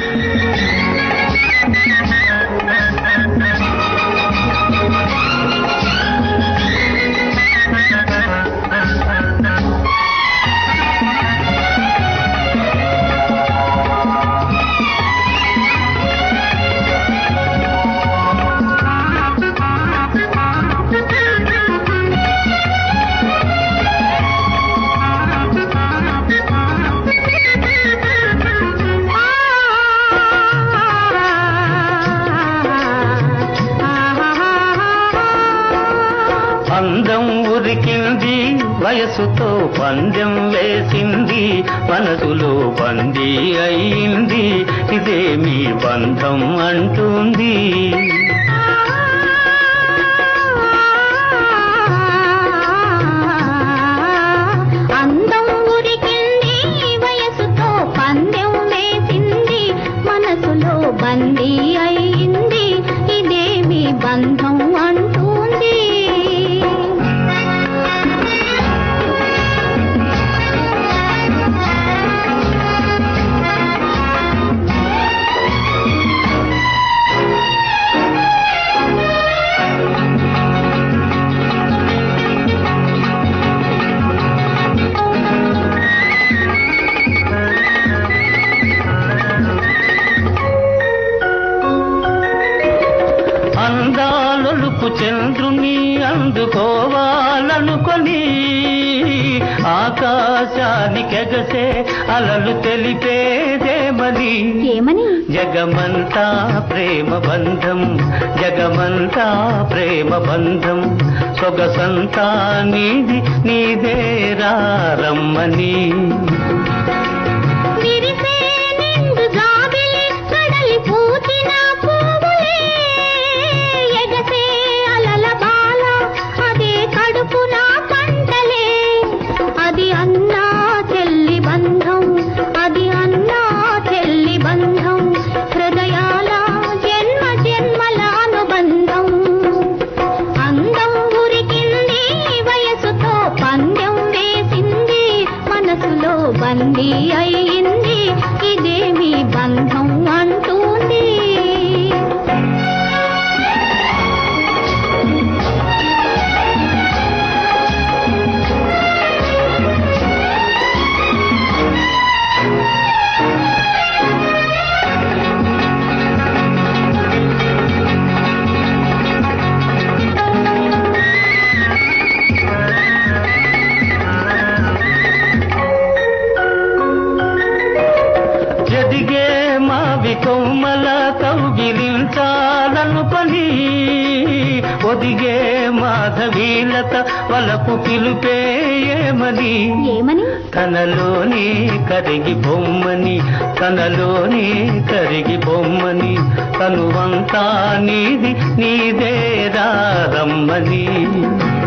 అందం ఉరికింది వయసుతో పందెం వేసింది మనసులో బందీ అయింది ఇదే మీ బంధం అంటుంది అందం ఉరికింది వయసుతో పందెం వేసింది మనసులో బందీ అయింది ఇదేమి బంధం అంటుంది అందాలొలుపు చంద్రుని అందుకోవాలనుకొని ఆకాశానికెగసే అలలు తెలిపేదేమని ఏమని జగమంతా ప్రేమ బంధం జగమంతా ప్రేమ బంధం సొగసంతా నీది నీదేరా రమ్మని విరిసే నిండు జాబిలి కడలి పూచిన పువ్వులే ఎగసే అలల బాల అదే కడుపున పంటలే అది అన్నా చెల్లి బంధం అది అన్నా చెల్లి బంధం హృదయాల జన్మ జన్మల అనుబంధం అందం ఉరికింది వయసుతో పందెం వేసింది మనసులో బందీ అయింది ఇదేమి బంధం అంటుంది ఎదిగే మావి కొమ్మల కౌగిలించాలనుకొని ఒదిగే మాధవీలత వలపు పిలుపేయమని ఏమని తనలోనే కరిగి బొమ్మని తనలోనే కరిగి బొమ్మని తనువంతా నీది నీదే రమ్మని